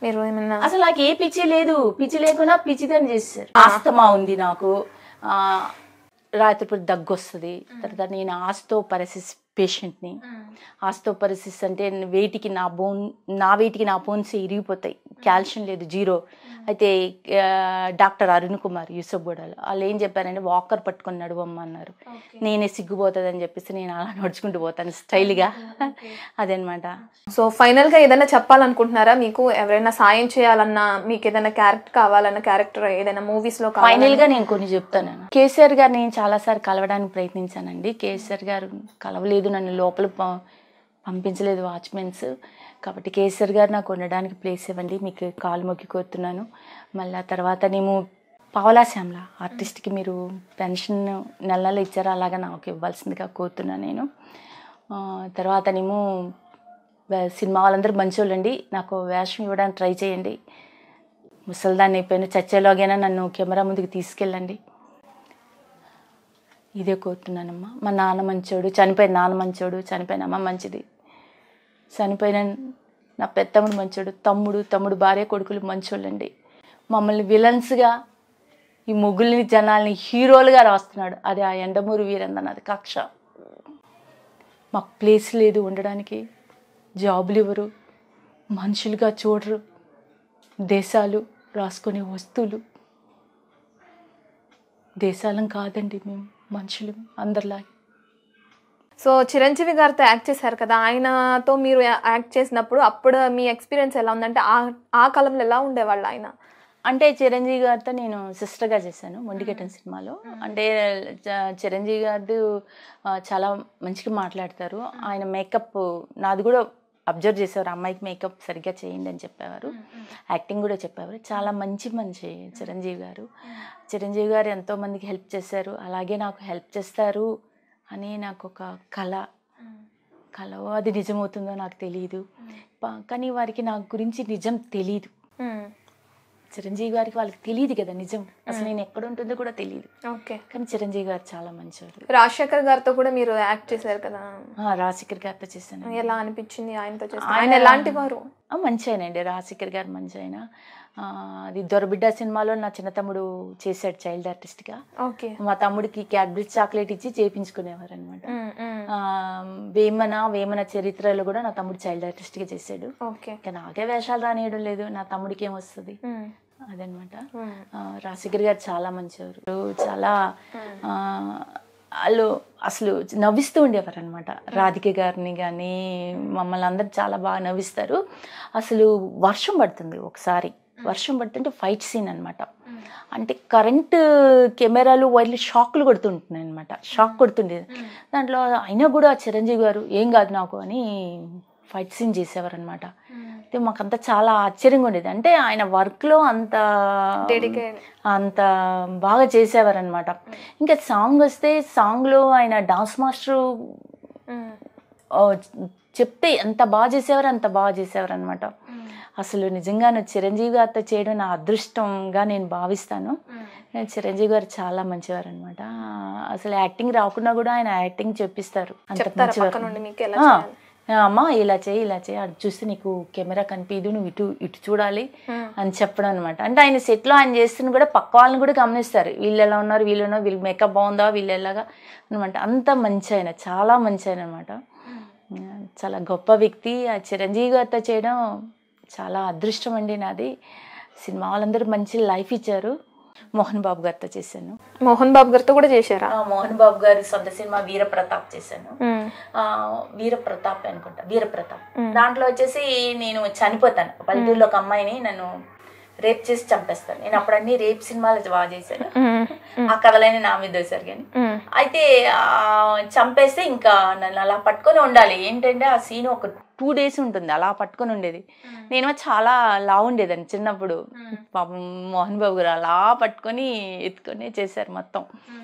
మీరు ఏమైనా అసలు నాకు ఏ పిచ్చి లేదు పిచ్చి లేకుండా పిచ్చిదని చేస్తారు ఆస్తమా ఉంది నాకు ఆ, రాత్రిపూట దగ్గు వస్తుంది తర్వాత నేను ఆస్తోపరసిస్ పేషెంట్ని ఆస్తోపరసిస్ అంటే వెయిట్కి నా బోన్ నా వెయిట్కి నా బోన్స్ ఇరిగిపోతాయి కాల్షియం లేదు జీరో అయితే ఆ, డాక్టర్ అరుణ్ కుమార్ యూసఫ్ గూడలో వాళ్ళు ఏం చెప్పారంటే వాకర్ పట్టుకొని నడువమ్మన్నారు నేనే సిగ్గుపోతుంది అని చెప్పేసి నేను అలా నడుచుకుంటూ పోతాను స్టైల్గా అదనమాట సో ఫైనల్ గా ఏదైనా చెప్పాలనుకుంటున్నారా మీకు ఎవరైనా సాయం చేయాలన్నా మీకు ఏదైనా క్యారెక్టర్ కావాలన్న క్యారెక్టర్ ఏదైనా మూవీస్ లో కావాలన్నా- ఫైనల్ గా నేను కొన్ని చెప్తాను కేసీఆర్ గారు నేను చాలాసార్లు కలవడానికి ప్రయత్నించానండి కేసీఆర్ గారు కలవలేదు నన్ను లోపల ప- పంపించలేదు వాచ్మెన్స్ కాబట్టి కేసీఆర్ గారు నాకు ఉండడానికి ప్లేస్ ఇవ్వండి మీకు కాలు మొక్కి కోరుతున్నాను మళ్ళీ ఆ తర్వాత నేను పావలా శ్యామల ఆర్టిస్ట్కి మీరు పెన్షన్ నెల నెల ఇచ్చారా అలాగా నాకు ఇవ్వాల్సిందిగా కోరుతున్నాను నేను ఆ, తర్వాత నేమో వే- సినిమా వాళ్ళందరూ మంచోళ్ళండి నాకు వేషం ఇవ్వడానికి ట్రై చేయండి ముసల్దాన్ని అయిపోయిన చచ్చేలోగైనా నన్ను కెమెరా ముందుకు తీసుకెళ్ళండి ఇదే కోరుతున్నానమ్మా మా నాన్న మంచోడు చనిపోయిన నాన్న మంచోడు చనిపోయిన అమ్మ మంచిది చనిపోయిన నా పెద్దమ్ముడు మంచోడు తమ్ముడు తమ్ముడు భార్య కొడుకులు మంచోళ్ళండి మమ్మల్ని విలన్స్గా ఈ ముగ్గుల్ని జనాల్ని హీరోలుగా రాస్తున్నాడు అది ఆ ఎండమూరి వీరందన్ అది కక్ష మాకు ప్లేస్ లేదు ఉండడానికి జాబులు ఇవ్వరు మనుషులుగా చూడరు దేశాలు రాసుకునే వస్తువులు దేశాలం కాదండి మేము మనుషులు అందరిలా సో చిరంజీవి గారితో యాక్ట్ చేశారు కదా ఆయనతో మీరు యాక్ట్ చేసినప్పుడు అప్పుడు మీ ఎక్స్పీరియన్స్ ఎలా ఉందంటే ఆ ఆ కాలంలో ఎలా ఉండేవాళ్ళు ఆయన అంటే చిరంజీవి గారితో నేను సిస్టర్గా చేశాను మొండిగట్టం సినిమాలో అంటే చ- చిరంజీవి గారు ఆ, చాలా మంచిగా మాట్లాడతారు ఆయన మేకప్ నాది కూడా అబ్జర్వ్ చేసేవారు అమ్మాయికి మేకప్ సరిగ్గా చేయండి అని చెప్పేవారు యాక్టింగ్ కూడా చెప్పేవారు చాలా మంచి మంచి చిరంజీవి గారు చిరంజీవి గారు ఎంతో మందికి హెల్ప్ చేశారు అలాగే నాకు హెల్ప్ చేస్తారు అని నాకు ఒక కళ కళ అది నిజమవుతుందో నాకు తెలియదు ప- కానీ వారికి నా గురించి నిజం తెలియదు మ్మ్. చిరంజీవి గారికి వాళ్ళకి తెలియదు కదా నిజం అసలు నేను ఎక్కడ ఉంటుందో కూడా తెలియదు ఓకే కానీ చిరంజీవి గారు చాలా మంచివారు రాజశేఖర్ గారితో కూడా మీరు యాక్ట్ చేశారు కదా ఆ, రాజశేఖర్ గారితో చేశాను ఎలా అనిపించింది ఆయనతో చేస్తే ఆయన ఎలాంటి వారు ఆ, మంచి ఆయనండి రాజశేఖర్ గారు మంచి ఆయన ఆ, అది దొరబిడ్డ సినిమాలో నా చిన్న తమ్ముడు చేశాడు చైల్డ్ ఆర్టిస్ట్గా ఓకే మా తమ్ముడికి క్యాడ్బరీ చాక్లెట్ ఇచ్చి చేయించుకునేవారు అనమాట మ్మ్, మ్మ్. వేమన వేమన చరిత్రలో కూడా నా తమ్ముడు చైల్డ్ ఆర్టిస్ట్గా చేశాడు ఓకే ఇంకా నాకే వేషాలు రానియడం లేదు నా తమ్ముడికి ఏం వస్తుంది మ్మ్. అదనమాట మ్మ్. ఆ, రాజశేఖర్ గారు చాలా మంచివారు చాలా ఆ, వాళ్ళు అసలు నవ్విస్తూ ఉండేవారు అనమాట రాధిక గారిని కానీ మమ్మల్ని అందరు చాలా బాగా నవ్విస్తారు అసలు వర్షం పడుతుంది ఒకసారి వర్షం పడుతుంటే ఫైట్ సీన్ అనమాట అంటే కరెంట్ కెమెరాలు వైర్లు షాక్లు కొడుతుంటున్నాయి అనమాట షాక్ కొడుతుండేది దాంట్లో అయినా కూడా చిరంజీవి గారు ఏం కాదు నాకు అని ఫైట్ సీన్ చేసేవారు అనమాట అయితే మాకంతా చాలా ఆశ్చర్యంగా ఉండేది అంటే ఆయన వర్క్లో అంత Dedicate. అంత బాగా చేసేవారు అనమాట ఇంకా సాంగ్ వస్తే సాంగ్లో ఆయన డాన్స్ మాస్టర్ మ్మ్. చెప్తే ఎంత బాగా చేసేవారు అంత బాగా చేసేవారు అనమాట అసలు నిజంగా నువ్వు చిరంజీవి గారితో చేయడం నా అదృష్టంగా నేను భావిస్తాను చిరంజీవి గారు చాలా మంచివారు అనమాట అసలు యాక్టింగ్ రాకుండా కూడా ఆయన యాక్టింగ్ చెప్పిస్తారు అంత చెప్తారా మంచివారు. పక్క నుండి మీకు ఎలా ఆ, చేయాలి? ఆ, అమ్మా ఇలా చేయి ఇలా చేయి అది చూస్తే నీకు కెమెరా కనిపించదు నువ్వు ఇటు ఇటు చూడాలి మ్మ్. అని చెప్పడం అనమాట అంటే ఆయన సెట్లో ఆయన చేస్తున్న కూడా పక్క వాళ్ళని కూడా గమనిస్తారు వీళ్ళు ఎలా ఉన్నారు వీళ్ళు ఉన్నారు వీళ్ళు మేకప్ బాగుందా వీళ్ళు ఎలాగా అనమాట అంత మంచి ఆయన చాలా మంచి ఆయన అనమాట చాలా గొప్ప వ్యక్తి ఆ చిరంజీవి గారితో చేయడం చాలా అదృష్టం అండి నాది సినిమా వాళ్ళందరూ మంచి లైఫ్ ఇచ్చారు మోహన్ బాబు గారితో చేశాను మోహన్ బాబు గారితో కూడా చేశారా ఆ, మోహన్ బాబు గారి సొంత సినిమా వీర ప్రతాప్ చేశాను మ్మ్. ఆ, వీర ప్రతాప్ అనుకుంటా వీర ప్రతాప్ దాంట్లో వచ్చేసి నేను చనిపోతాను పల్లెటూరులో ఒక అమ్మాయిని నన్ను రేప్ చేసి చంపేస్తాను నేను అప్పుడు అన్ని రేప్ సినిమాలు బాగా చేశాను మ్మ్. ఆ కథలన్నీ నా మీద వేశారు కానీ మ్మ్. అయితే ఆ, చంపేస్తే ఇంకా నన్ను అలా పట్టుకొని ఉండాలి ఏంటంటే ఆ సీన్ ఒక టూ డేస్ ఉంటుంది అలా పట్టుకొని ఉండేది నేను చాలా లా ఉండేదాన్ని చిన్నప్పుడు పాపం మోహన్ బాబు గారు అలా పట్టుకొని ఎత్తుకొని చేశారు మొత్తం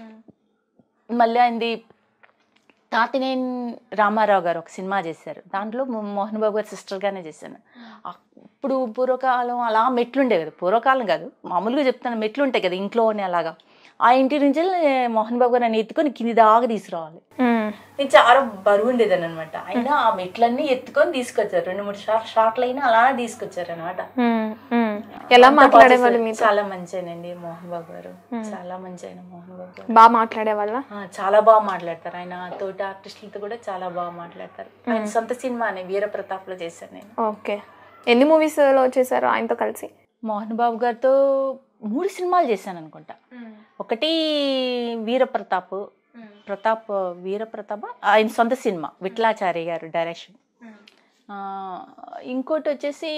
మళ్ళీ ఆయనది తాతినేని రామారావు గారు ఒక సినిమా చేశారు దాంట్లో మో- మోహన్ బాబు గారి సిస్టర్గానే చేశాను అప్పుడు పూర్వకాలం అలా మెట్లు ఉండేవి కదా పూర్వకాలం కాదు మామూలుగా చెప్తాను మెట్లు ఉంటాయి కదా ఇంట్లోనే అలాగా ఆ ఇంటి నుంచి మోహన్ బాబు గారు నన్ను ఎత్తుకొని కింది దాకా తీసుకురావాలి మ్మ్. నేను చాలా బరువు ఉండేదాన్ని అనమాట అయినా ఆ మెట్లన్నీ ఎత్తుకొని తీసుకొచ్చారు రెండు మూడు షార్ట్ షార్ట్లు అయినా అలానే తీసుకొచ్చారు అనమాట మ్మ్. మ్మ్. ఎలా మాట్లాడేవాళ్ళు మీతో చాలా మంచిగానండి మోహన్ బాబు గారు చాలా మంచి ఆయన మోహన్ బాబు గారు బాగా మాట్లాడేవాళ్ళ ఆ, చాలా బాగా మాట్లాడతారు ఆయన తోటి ఆర్టిస్టులతో కూడా చాలా బాగా మాట్లాడతారు ఆయన సొంత సినిమానే వీర ప్రతాప్లో చేశాను నేను ఓకే ఎన్ని మూవీస్ లో చేశారు ఆయనతో కలిసి మోహన్ బాబు గారితో మూడు సినిమాలు చేశాను అనుకుంటా ఒకటి వీర ప్రతాప్ ప్రతాప్ వీర ప్రతాప్ ఆయన సొంత సినిమా విఠలాచారి గారు డైరెక్షన్ ఆ, ఇంకోటి వచ్చేసి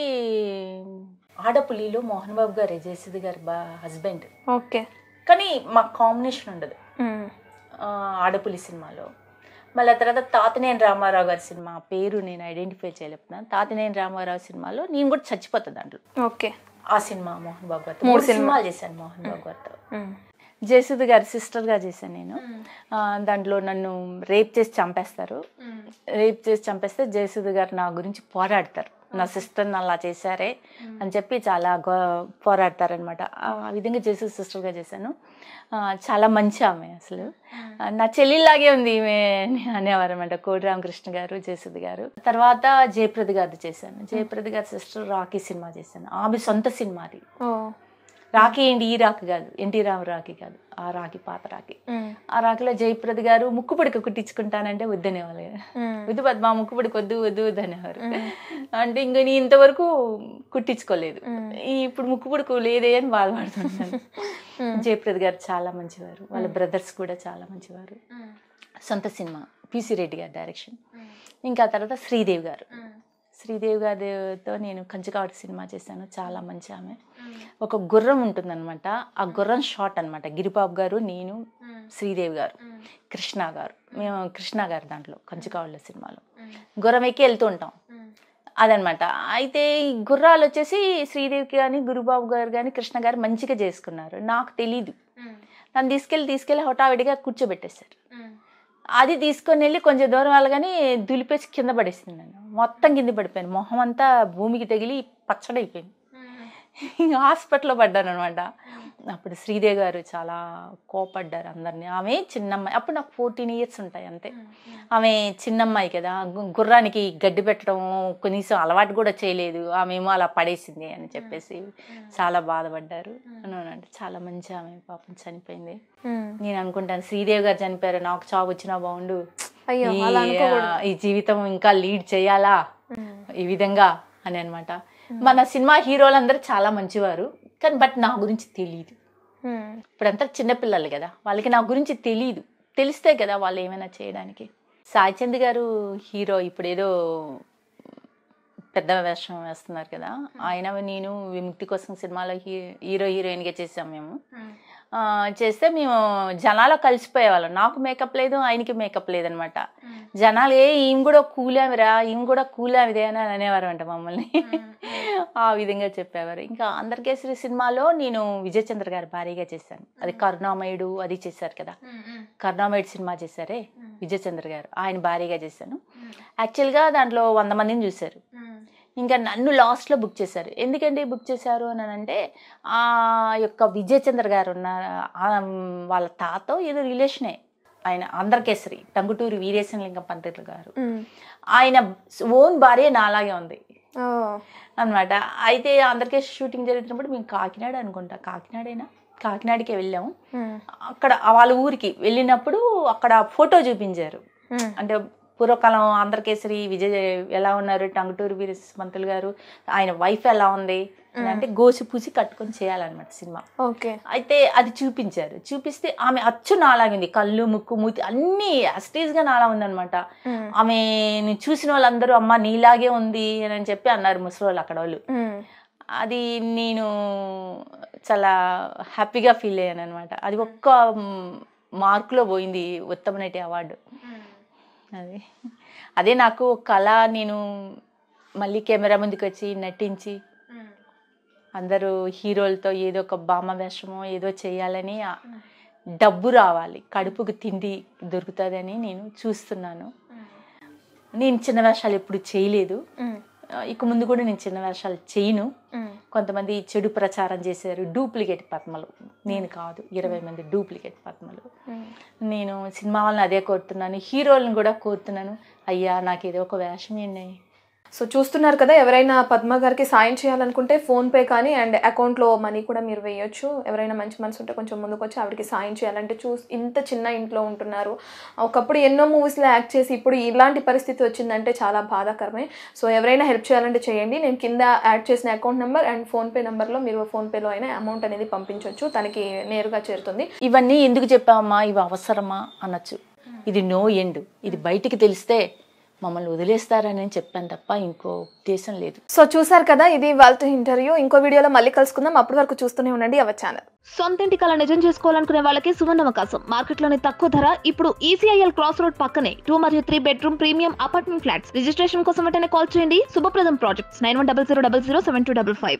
ఆడపులిలో మోహన్ బాబు గారు జయసిద్ గారు బా హస్బెండ్ ఓకే కానీ మా కాంబినేషన్ ఉండదు మ్మ్. ఆ, ఆడపులి సినిమాలో మళ్ళీ ఆ తర్వాత తాతనేని రామారావు గారి సినిమా పేరు నేను ఐడెంటిఫై చేయలేకపోతున్నాను తాతనేని రామారావు సినిమాలో నేను కూడా చచ్చిపోతా దాంట్లో ఓకే ఆ సినిమా మోహన్ బాబు గారితో మూడు సినిమాలు చేశాను మోహన్ బాబు గారితో మ్మ్. జయసుధ గారి సిస్టర్గా చేశాను నేను ఆ, దాంట్లో నన్ను రేప్ చేసి చంపేస్తారు రేప్ చేసి చంపేస్తే జయసుధ గారు నా గురించి పోరాడతారు నా సిస్టర్ని అలా చేశారే అని చెప్పి చాలా గో పోరాడతారనమాట ఆ విధంగా జయసుధ సిస్టర్గా చేశాను ఆ, చాలా మంచి ఆమె అసలు ఆ, నా చెల్లిలాగే ఉంది ఈమె అని అనేవారు అనమాట కోడి రామకృష్ణ గారు జయసుధ గారు తర్వాత జయప్రద గారిది చేశాను జయప్రద గారి సిస్టర్ రాకీ సినిమా చేశాను ఆమె సొంత సినిమా అది ఓ రాఖీ ఏంటి ఈ రాఖీ కాదు ఎన్టీ రామ రాఖీ కాదు ఆ రాఖీ పాత రాఖీ మ్మ్. ఆ రాఖీలో జయప్రద గారు ముక్కు పుడక కుట్టించుకుంటానంటే వద్దనేవాళ్ళు మ్మ్. వద్దు పద్మ ముక్కు పుడక వద్దు వద్దు వద్దు అనేవారు అంటే ఇంకా నేను ఇంతవరకు కుట్టించుకోలేదు ఈ ఇప్పుడు ముక్కు పుడక లేదే అని బాధపడుతున్నాను జయప్రద గారు చాలా మంచివారు వాళ్ళ బ్రదర్స్ కూడా చాలా మంచివారు సొంత సినిమా పిసి రెడ్డి గారి డైరెక్షన్ ఇంకా ఆ తర్వాత శ్రీదేవి గారు శ్రీదేవి గారితో నేను కంచుకావటి సినిమా చేశాను చాలా మంచి ఆమె ఒక గుర్రం ఉంటుందన్నమాట ఆ గుర్రం షాట్ అన్నమాట గిరిబాబు గారు నేను శ్రీదేవి గారు కృష్ణ గారు మేము కృష్ణ గారు దాంట్లో కంచుకావళ్ళ సినిమాలో గుర్రం ఎక్కి వెళ్తూ ఉంటాం అదనమాట అయితే ఈ గుర్రాలు వచ్చేసి శ్రీదేవికి కానీ గురుబాబు గారు కానీ కృష్ణ గారు మంచిగా చేసుకున్నారు నాకు తెలీదు నన్ను తీసుకెళ్ళి తీసుకెళ్ళి హొటావిడిగా కూర్చోబెట్టేశారు అది తీసుకొని వెళ్ళి కొంచెం దూరం వెళ్ళగానే దులిపేసి కింద పడేసింది నన్ను మొత్తం కింద పడిపోయాను మొహం అంతా భూమికి తగిలి పచ్చడైపోయింది ఇంకా హాస్పిటల్లో పడ్డాను అనమాట అప్పుడు శ్రీదేవి గారు చాలా కోపడ్డారు అందరినీ ఆమె చిన్నమ్మాయి అప్పుడు నాకు ఫోర్టీన్ ఇయర్స్ ఉంటాయి అంతే ఆమె చిన్నమ్మాయి కదా గు- గుర్రానికి గడ్డి పెట్టడం కనీసం అలవాటు కూడా చేయలేదు ఆమె ఏమో అలా పడేసింది అని చెప్పేసి చాలా బాధపడ్డారు అని అంటే చాలా మంచి ఆమె పాపం చనిపోయింది మ్మ్. నేను అనుకుంటాను శ్రీదేవి గారు చనిపోయారు నాకు చావు వచ్చినా బాగుండు అయ్యో ఈ- అలా అనుకోకూడదు ఈ జీవితం ఇంకా లీడ్ చేయాలా మ్మ్. ఈ విధంగా అని అనమాట మన సినిమా హీరోలందరూ చాలా మంచివారు కానీ బట్ నా గురించి తెలియదు మ్మ్. ఇప్పుడంతా చిన్నపిల్లలు కదా వాళ్ళకి నా గురించి తెలియదు తెలిస్తే కదా వాళ్ళు ఏమైనా చేయడానికి సాయి చంద్ గారు హీరో ఇప్పుడు ఏదో పెద్ద వేషం వేస్తున్నారు కదా ఆయన నేను విముక్తి కోసం సినిమాలో హీ- హీరో హీరోయిన్గా చేసాం మేము ఆ, చేస్తే మేము జనాలు కలిసిపోయేవాళ్ళం నాకు మేకప్ లేదు ఆయనకి మేకప్ లేదనమాట జనాలు ఏ ఈమె కూడా కూలామిరా ఈమె కూడా కూలామిదే అని అనేవారు అంట మమ్మల్ని ఆ విధంగా చెప్పేవారు ఇంకా అందరికేసరి సినిమాలో నేను విజయ్ చంద్ర గారి భార్యగా చేశాను అది కరుణామయుడు అది చేశారు కదా కరుణామయుడు సినిమా చేశారే విజయ్ చంద్ర గారు ఆయన భార్యగా చేశాను యాక్చువల్గా దాంట్లో వంద మందిని చూశారు ఇంకా నన్ను లాస్ట్లో బుక్ చేశారు ఎందుకంటే బుక్ చేశారు అని అంటే ఆ యొక్క విజయ్ చంద్ర గారు ఉన్న ఆ వాళ్ళ తాత ఏదో రిలేషనే ఆయన ఆంధ్రకేసరి టంగుటూరి వీరేశలింగం పంతులు గారు మ్మ్. ఆయన ఓన్ భార్య నాలాగే ఉంది ఓ అన్నమాట అయితే ఆంధ్రకేశ్ షూటింగ్ జరుగుతున్నప్పుడు మేము కాకినాడ అనుకుంటా కాకినాడేనా కాకినాడకే వెళ్ళాము మ్మ్. అక్కడ వాళ్ళ ఊరికి వెళ్ళినప్పుడు అక్కడ ఫోటో చూపించారు మ్మ్. అంటే పూర్వకాలం ఆంధ్రకేసరి విజయ్ ఎలా ఉన్నారు టంగుటూరి వీర మంతులు గారు ఆయన వైఫ్ ఎలా ఉంది అని అంటే గోసి పూసి కట్టుకొని చేయాలన్నమాట సినిమా ఓకే అయితే అది చూపించారు చూపిస్తే ఆమె అచ్చు నాలాగింది కళ్ళు ముక్కు మూతి అన్నీ గా నాలా ఉందన్నమాట మ్మ్. ఆమె చూసిన వాళ్ళందరూ అమ్మ నీలాగే ఉంది అని చెప్పి అన్నారు ముసలి వాళ్ళు అక్కడ వాళ్ళు మ్మ్. అది నేను చాలా హ్యాపీగా ఫీల్ అయ్యాను అనమాట అది ఒక్క మ్, మార్కులో పోయింది ఉత్తమ నటి అవార్డు అది అదే నాకు కళ నేను మళ్ళీ కెమెరా ముందుకు వచ్చి నటించి అందరూ హీరోలతో ఏదో ఒక బామ్మ వేషమో ఏదో చేయాలని ఆ డబ్బు రావాలి కడుపుకు తిండి దొరుకుతుందని నేను చూస్తున్నాను నేను చిన్న వేషాలు ఎప్పుడు చేయలేదు మ్మ్. ఆ, ఇక ముందు కూడా నేను చిన్న వేషాలు చేయను మ్మ్. కొంతమంది చెడు ప్రచారం చేశారు డూప్లికేట్ పద్మలు నేను కాదు ఇరవై మంది డూప్లికేట్ పద్మలు నేను సినిమా వాళ్ళని అదే కోరుతున్నాను హీరోలను కూడా కోరుతున్నాను అయ్యా నాకు ఏదో ఒక వేషం ఏంటి సో చూస్తున్నారు కదా ఎవరైనా పద్మ గారికి సాయం చేయాలనుకుంటే ఫోన్పే కానీ అండ్ అకౌంట్లో మనీ కూడా మీరు వేయొచ్చు ఎవరైనా మంచి మనసు ఉంటే కొంచెం ముందుకు వచ్చి ఆవిడకి సాయం చేయాలంటే చూ ఇంత చిన్న ఇంట్లో ఉంటున్నారు ఒకప్పుడు ఎన్నో మూవీస్లో యాక్ట్ చేసి ఇప్పుడు ఇలాంటి పరిస్థితి వచ్చిందంటే చాలా బాధాకరమే సో ఎవరైనా హెల్ప్ చేయాలంటే చేయండి నేను కింద యాడ్ చేసిన అకౌంట్ నెంబర్ అండ్ ఫోన్పే నెంబర్లో మీరు ఫోన్పేలో అయినా అమౌంట్ అనేది పంపించవచ్చు తనకి నేరుగా చేరుతుంది ఇవన్నీ ఎందుకు చెప్పామమ్మా ఇవి అవసరమా అనొచ్చు ఇది నో ఎండ్ ఇది బయటికి తెలిస్తే మమ్మల్ని వదిలేస్తారని నేను చెప్పాను తప్ప ఇంకో ఉద్దేశం లేదు సో చూసారు కదా ఇది వాళ్ళతో ఇంటర్వ్యూ ఇంకో వీడియోలో మళ్ళీ కలుసుకుందాం అప్పటి వరకు చూస్తూనే ఉండండి అవర్ ఛానల్ సొంత ఇంటి కళ నిజం చేసుకోవాలనుకునే వాళ్ళకి సువర్ణ అవకాశం మార్కెట్లోని తక్కువ ధర ఇప్పుడు ఈసీఐఎల్ క్రాస్ రోడ్ పక్కనే టూ మరియు three bedroom premium apartment flats registration కోసం వెంటనే కాల్ చేయండి Shubhapradam projects nine one double zero double zero seven two double five